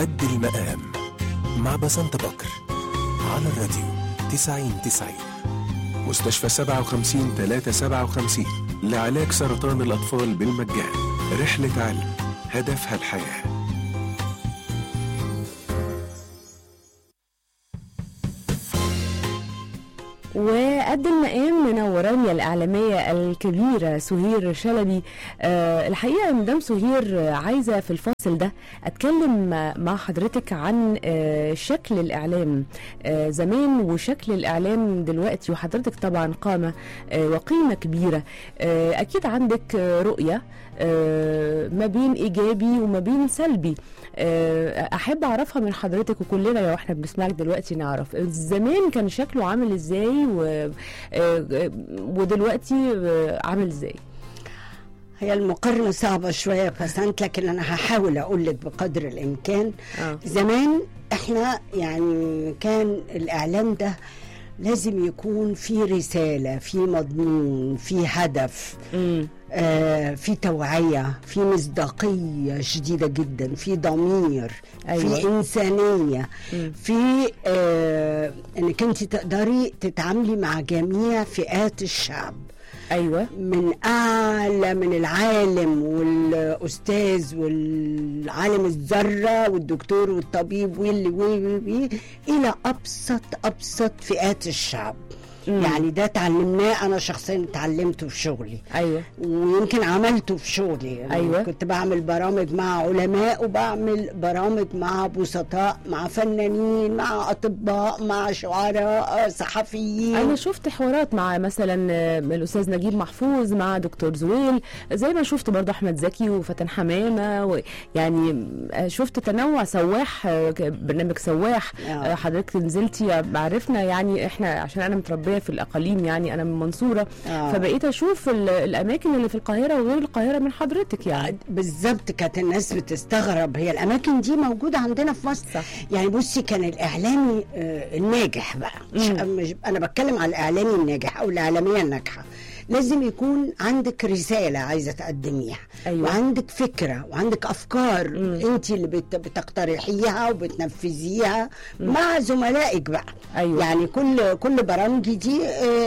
قد المقام مع بسنت بكر على الراديو 90 90 مستشفى 57 357 لعلاج سرطان الأطفال بالمجان رحلة علم هدفها الحياه وقد المقام منورانيا الإعلامية الكبيرة سهير شلبي أه الحقيقة مدام سهير آه، عايزة في الفاصل ده أتكلم مع حضرتك عن أه شكل الإعلام أه زمان وشكل الإعلام دلوقتي وحضرتك طبعا قامة أه وقيمة كبيرة أه أكيد عندك آه، رؤية أه ما بين إيجابي وما بين سلبي أه أحب أعرفها من حضرتك وكلنا لو احنا بنسمعك دلوقتي نعرف زمان كان شكله عامل إزاي و آه، آه، ودلوقتي آه، عامل ازاي هي المقارنة صعبة شوية بسنت لكن أنا هحاول أقول لك بقدر الإمكان اه زمان إحنا يعني كان الإعلام ده لازم يكون في رسالة في مضمون في هدف امم آه في توعية في مصداقية شديدة جدا في ضمير أيوة. في إنسانية مم. في آه إنك أنت تقدري تتعاملي مع جميع فئات الشعب ايوه من اعلى من العالم والاستاذ والعالم الذره والدكتور والطبيب واللي وي وي الى ابسط ابسط فئات الشعب مم. يعني ده اتعلمناه انا شخصيا اتعلمته في شغلي ايوه ويمكن عملته في شغلي يعني أيوة. كنت بعمل برامج مع علماء وبعمل برامج مع بسطاء مع فنانين مع اطباء مع شعراء صحفيين انا شفت حوارات مع مثلا آه، الاستاذ نجيب محفوظ مع دكتور زويل زي ما شفت برضه احمد زكي وفتن حمامه و- يعني آه، شفت تنوع سواح آه، ك- برنامج سواح آه. آه، حضرتك نزلتي عرفنا يعني احنا عشان انا متربيه في الاقاليم يعني انا من المنصوره آه. فبقيت اشوف ال- الاماكن اللي في القاهره وغير القاهره من حضرتك يعني بالظبط كانت الناس بتستغرب هي الاماكن دي موجوده عندنا في مصر صح. يعني بصي كان الاعلامي آه، الناجح بقى مش مش انا بتكلم على الاعلامي الناجح او الاعلاميه الناجحه لازم يكون عندك رساله عايزه تقدميها أيوة. وعندك فكره وعندك افكار انت اللي بت- بتقترحيها وبتنفذيها مع زملائك بقى أيوة. يعني كل كل برامجي دي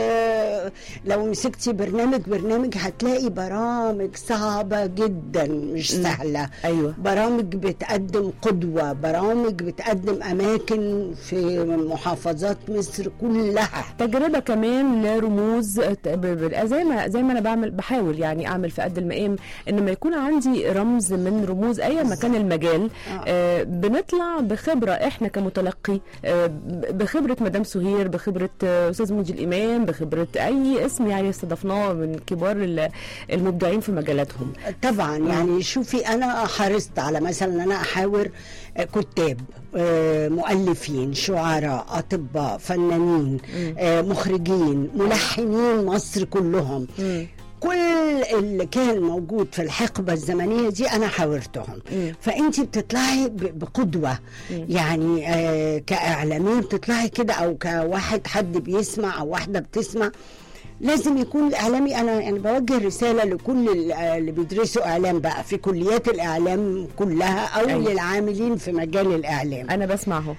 آه، لو مسكتي برنامج برنامج هتلاقي برامج صعبة جدا مش سهلة أيوة. برامج بتقدم قدوة برامج بتقدم أماكن في محافظات مصر كلها تجربه كمان لرموز ت- ب- ب- زي ما زي ما انا بعمل بحاول يعني اعمل في قد المقام ان ما يكون عندي رمز من رموز اي مكان المجال آه بنطلع بخبره احنا كمتلقي آه ب- بخبره مدام سهير بخبره آه استاذ مجدي الامام بخبره اي اسم يعني استضفناه من كبار ال- المبدعين في مجالاتهم طبعا يعني شوفي انا حرصت على مثلا انا احاور آه، كتاب آه، مؤلفين شعراء اطباء فنانين آه، مخرجين ملحنين مصر كلهم كل اللي كان موجود في الحقبة الزمنية دي أنا حاورتهم فأنت بتطلعي ب- بقدوة يعني آه كإعلامية بتطلعي كده أو كواحد حد بيسمع أو واحدة بتسمع لازم يكون الاعلامي انا يعني بوجه رساله لكل ال- اللي بيدرسوا اعلام بقى في كليات الاعلام كلها او أيوة. أيوة. للعاملين في مجال الاعلام انا بسمع اهو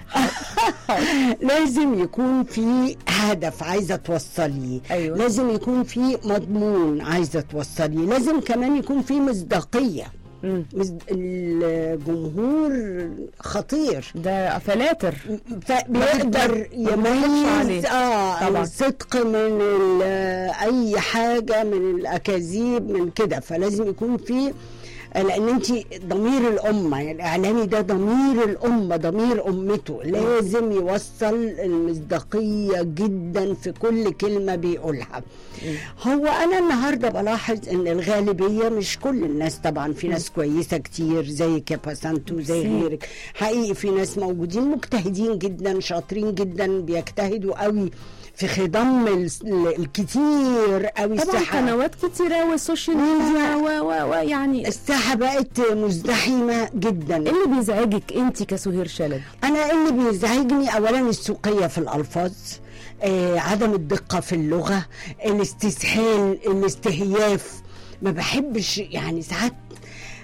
لازم يكون في هدف عايزه توصليه أيوة. لازم يكون في مضمون عايزه توصليه لازم كمان يكون في مصداقيه مم. مصد- الجمهور خطير ده فلاتر فبيقدر ما بنضحكش يميز عليه. اه طبعا. الصدق من ال- اي حاجه من الاكاذيب من كده فلازم يكون في لان انت ضمير الامه يعني الاعلامي ده ضمير الامه ضمير امته لازم يوصل المصداقيه جدا في كل كلمه بيقولها هو انا النهارده بلاحظ ان الغالبيه مش كل الناس طبعا في ناس كويسه كتير زي كاباسانتو زي ميرسي. غيرك حقيقي في ناس موجودين مجتهدين جدا شاطرين جدا بيجتهدوا قوي في خضم ال- الكتير قوي طبعا الساحه قنوات كتيره والسوشيال ميديا و- و- ويعني الساحه بقت مزدحمه جدا ايه اللي بيزعجك انت كسهير شلبي انا اللي بيزعجني اولا السوقيه في الالفاظ آه عدم الدقه في اللغه الاستسهال الاستهياف ما بحبش يعني ساعات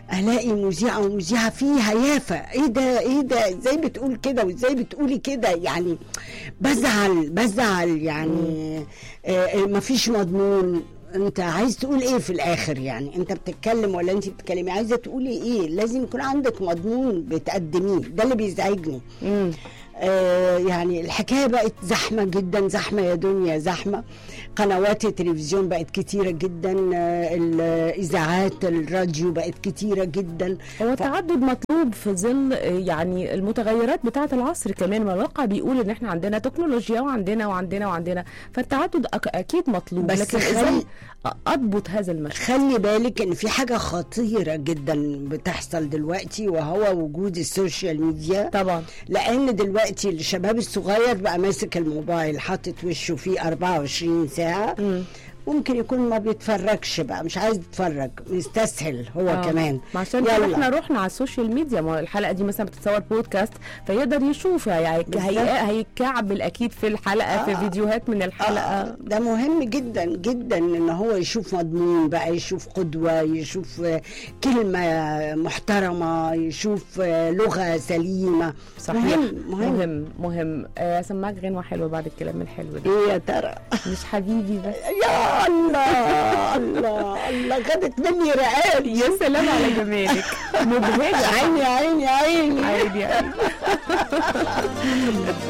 الاقي مذيعه ومذيعه فيها يافه ايه ده ايه ده ازاي بتقول كده وازاي بتقولي كده يعني بزعل بزعل يعني آه مفيش مضمون انت عايز تقول ايه في الاخر يعني انت بتتكلم ولا انت بتتكلمي عايزه تقولي ايه لازم يكون عندك مضمون بتقدميه ده اللي بيزعجني مم. آه يعني الحكايه بقت زحمه جدا زحمه يا دنيا زحمه قنوات التلفزيون بقت كتيره جدا آه الاذاعات الراديو بقت كتيره جدا هو التعدد مطلوب في ظل آه، يعني المتغيرات بتاعه العصر كمان ما الواقع بيقول ان احنا عندنا تكنولوجيا وعندنا وعندنا وعندنا فالتعدد أك- اكيد مطلوب بس لكن خلي- ازاي اضبط هذا المشهد خلي بالك ان في حاجه خطيره جدا بتحصل دلوقتي وهو وجود السوشيال ميديا طبعا لان دلوقتي الشباب الصغير بقى ماسك الموبايل حاطط وشه فيه 24 ساعه مم. ممكن يكون ما بيتفرجش بقى مش عايز يتفرج مستسهل هو آه. كمان ما عشان كده يلا. احنا رحنا على السوشيال ميديا ما هو الحلقه دي مثلا بتتصور بودكاست فيقدر يشوف يعني بالظبط. هي هيكعبل اكيد في الحلقه في آه. فيديوهات من الحلقه آه، ده مهم جدا جدا ان هو يشوف مضمون بقى يشوف قدوه يشوف آه، كلمه محترمه يشوف آه، لغه سليمه صحيح مهم مهم, مهم مهم آه، اسمعك غنوه حلوه بعد الكلام الحلو ده ايه يا ترى مش حبيبي بس يا الله الله الله خدت مني رقاب يا سلام على جمالك مبهجه عيني عيني عيني عادي يعني